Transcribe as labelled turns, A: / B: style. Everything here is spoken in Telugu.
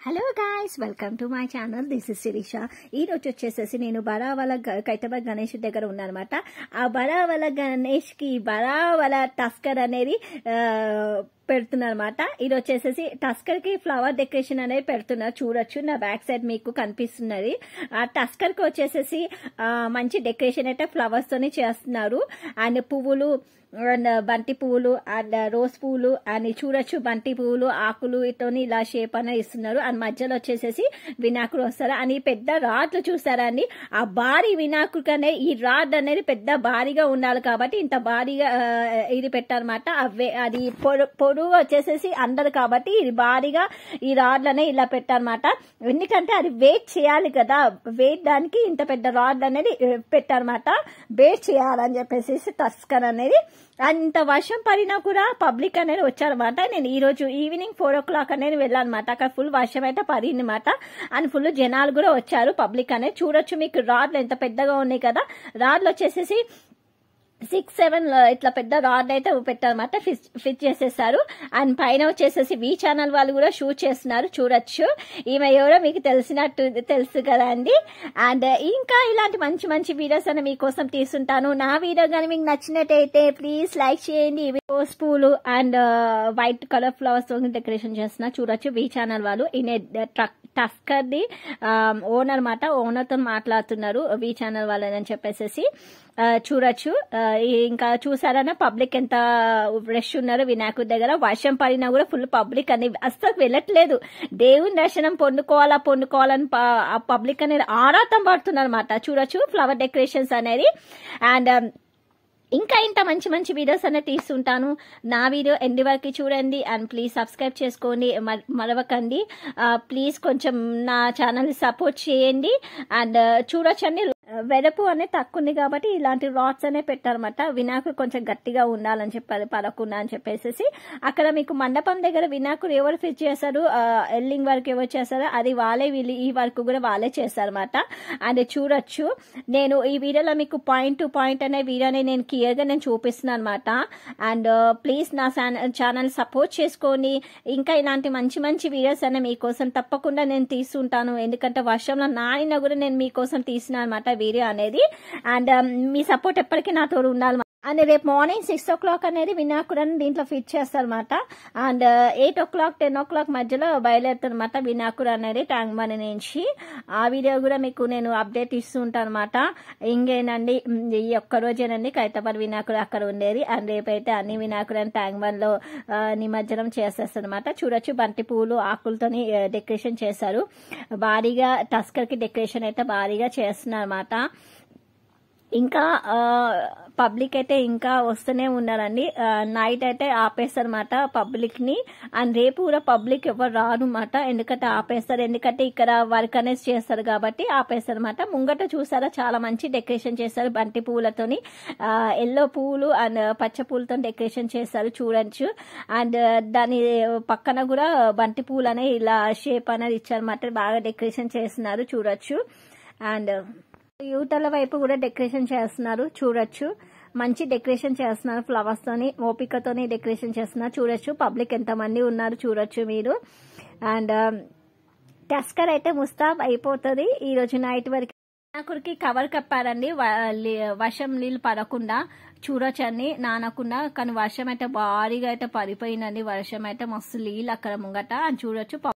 A: hello guys welcome to my channel this is Sirisha ఈ రోజు వచ్చేసేసి నేను బరావల గ- కైతబాద్ గణేష్ దగ్గర ఉన్నానమాట ఆ బరావల గణేష్ కి బరావల టస్కర్ అనేది ఆ, పెడుతున్నారన్నమాట ఇది వచ్చేసేసి టస్కర్ కి ఫ్లవర్ డెకరేషన్ అనేది పెడుతున్నారు చూడొచ్చు నా బ్యాక్ సైడ్ మీకు కనిపిస్తున్నది ఆ టస్కర్ కి వచ్చేసేసి ఆ, మంచి డెకరేషన్ అయితే ఫ్లవర్స్ తోని చేస్తున్నారు అండ్ పువ్వులు అండ్ బంతి పువ్వులు అండ్ రోజ్ పువ్వులు అండ్ చూడొచ్చు బంతి పువ్వులు ఆకులు ఇతోని ఇలా షేప్ అనేది ఇస్తున్నారు అండ్ మధ్యలో వచ్చేసేసి వినాయకుడు వస్తారు అని పెద్ద రాడ్లు చూస్తారా అండి ఆ భారీ వినాయకుడు కనే ఈ రాడ్ అనేది పెద్ద భారీగా ఉండాలి కాబట్టి ఇంత భారీగా ఆ, ఇది పెట్టారన్నమాట అవే అది పొడు పొడుగు వచ్చేసేసి అందరు కాబట్టి ఇది భారీగా ఈ రాడ్లనే ఇలా పెట్టారన్నమాట ఎందుకంటే అది వెయిట్ చేయాలి కదా వెయిట్ దానికి ఇంత పెద్ద రాడ్ అనేది ఆ, పెట్టారన్నమాట వెయిట్ చేయాలని చెప్పేసి టస్కర్ అనేది అంత వర్షం పడినా కూడా పబ్లిక్ అనేది వచ్చారన్నమాట నేను ఈ రోజు ఈవినింగ్ ఫోర్ ఓ క్లాక్ అనేది వెళ్ళానమాట అక్కడ ఫుల్ వర్షం అయితే పడింది అనమాట అండ్ ఫుల్ జనాలు కూడా వచ్చారు పబ్లిక్ అనేది చూడొచ్చు మీకు రాడ్లు ఎంత పెద్దగా ఉన్నాయి కదా రాడ్లు వచ్చేసేసి సిక్స్ సెవెన్ ఇట్లా పెద్ద రాడ్ అయితే పెట్టారన్నమాట ఫిట్ ఫిట్ చేసేసారు అండ్ పైన వచ్చేసేసి వి ఛానల్ వాళ్ళు కూడా షూట్ చేస్తున్నారు చూడొచ్చు ఈమె ఎవరో మీకు తెలిసినట్టు తెలుసు కదా అండి అండ్ ఇంకా ఇలాంటి మంచి మంచి వీడియోస్ అని మీకోసం తీసుంటాను నా వీడియో కానీ మీకు నచ్చినట్టయితే ప్లీజ్ లైక్ చేయండి ఇవి రోజ్ పూలు అండ్ వైట్ కలర్ ఫ్లవర్స్ తో డెకరేషన్ చేస్తున్నా చూడొచ్చు వి ఛానల్ వాళ్ళు ఈయన ట్రక్ టస్కర్ది ఓనర్ మాట ఓనర్ తో మాట్లాడుతున్నారు వి ఛానల్ వాళ్ళని చెప్పేసి ఆ, చూడొచ్చు ఆ, ఇంకా చూసారన్నా పబ్లిక్ ఎంత రష్ ఉన్నారు వినాయకుడి దగ్గర వర్షం పడినా కూడా ఫుల్ పబ్లిక్ అని అస్సలు వెళ్ళట్లేదు దేవుని దర్శనం పొందుకోవాలా పొందుకోవాలని ప- ఆ పబ్లిక్ అనేది ఆరాటం పడుతున్నారు అనమాట చూడొచ్చు ఫ్లవర్ డెకరేషన్స్ అనేది అండ్ ఇంకా ఇంత మంచి మంచి వీడియోస్ అనేది తీస్తుంటాను నా వీడియో ఎండి వరకు చూడండి అండ్ ప్లీజ్ సబ్స్క్రైబ్ చేసుకోండి మ- మరవకండి ప్లీజ్ కొంచెం నా ఛానల్ సపోర్ట్ చేయండి అండ్ చూడొచ్చండి వెడపు అనేది తక్కువ ఉంది కాబట్టి ఇలాంటి రాడ్స్ అనే పెట్టారన్నమాట వినాయకుడు కొంచెం గట్టిగా ఉండాలని చెప్పారు పడకుండా అని చెప్పేసి అక్కడ మీకు మండపం దగ్గర వినాయకుడు ఎవరు ఫిట్ చేశారు ఎల్లింగ్ వర్క్ ఎవరు చేశారో అది వాళ్ళే వీళ్ళు ఈ వర్క్ కూడా వాళ్ళే చేస్తారన్నమాట అండ్ చూడొచ్చు నేను ఈ వీడియోలో మీకు పాయింట్ టు పాయింట్ అనే వీడియోని నేను క్లియర్ గా నేను చూపిస్తున్నాను అనమాట అండ్ ప్లీజ్ నా ఛానల్ సపోర్ట్ చేసుకోండి ఇంకా ఇలాంటి మంచి మంచి వీడియోస్ అనే మీకోసం తప్పకుండా నేను తీస్తుంటాను ఎందుకంటే వర్షంలో నానిన కూడా నేను మీకోసం తీసిన అనమాట వీడియో అనేది అండ్ మీ సపోర్ట్ ఎప్పటికీ నాతో ఉండాలి అండ్ రేపు మార్నింగ్ సిక్స్ ఓ క్లాక్ అనేది వినాయకుడు దీంట్లో ఫిట్ చేస్తారన్నమాట and eight o'clock ten o'clock మధ్యలో బయలుదేరుతారనమాట వినాయకుడు అనేది ట్యాంక్ బండి నుంచి ఆ వీడియో కూడా మీకు నేను అప్డేట్ ఇస్తూ ఉంటాను అనమాట ఇంకేనండి ఉమ్, ఈ ఒక్క రోజేనండి కైతపర్ వినాయకుడు అక్కడ ఉండేది అండ్ రేపైతే అన్ని వినాయకుడు అని ట్యాంక్ బండ్లో ఆ, నిమజ్జనం చేసేస్తారనమాట చూడొచ్చు బంతి పువ్వులు ఆకులతోని ఆ, డెకరేషన్ చేశారు భారీగా టస్కర్ కి డెకరేషన్ అయితే భారీగా చేస్తున్నారు అనమాట ఇంకా పబ్లిక్ అయితే ఇంకా వస్తూనే ఉన్నారండి ఆ, నైట్ అయితే ఆపేస్తారన్నమాట పబ్లిక్ ని అండ్ రేపు కూడా పబ్లిక్ ఎవరు రారు అనమాట ఎందుకంటే ఆపేస్తారు ఎందుకంటే ఇక్కడ వర్క్ అనేది చేస్తారు కాబట్టి ఆపేస్తారన్నమాట ముంగట చూసారా చాలా మంచి డెకరేషన్ చేస్తారు బంతి పువ్వులతోని ఎల్లో పువ్వులు అండ్ పచ్చ పూలతో డెకరేషన్ చేస్తారు చూడొచ్చు అండ్ దాని పక్కన కూడా బంతి పువ్వులు అనేవి ఇలా షేప్ అనేది ఇచ్చారన్నమాట బాగా డెకరేషన్ చేస్తున్నారు చూడొచ్చు అండ్ యువతల వైపు కూడా డెకరేషన్ చేస్తున్నారు చూడొచ్చు మంచి డెకరేషన్ చేస్తున్నారు ఫ్లవర్స్ తోని ఓపికతోని డెకరేషన్ చేస్తున్నారు చూడొచ్చు పబ్లిక్ ఎంత మంది ఉన్నారు చూడొచ్చు మీరు అండ్ టస్కర్ అయితే ముస్తాబ్ అయిపోతుంది ఈ రోజు నైట్ వరకు వినాయకుడికి కవర్ కప్పారండి వ- లి- వర్షం నీళ్ళు పడకుండా చూడొచ్చండి నానకుండా కానీ వర్షం అయితే భారీగా అయితే పడిపోయిందండి వర్షం అయితే మస్తు నీళ్ళు అక్కడ ముంగట అని చూడొచ్చు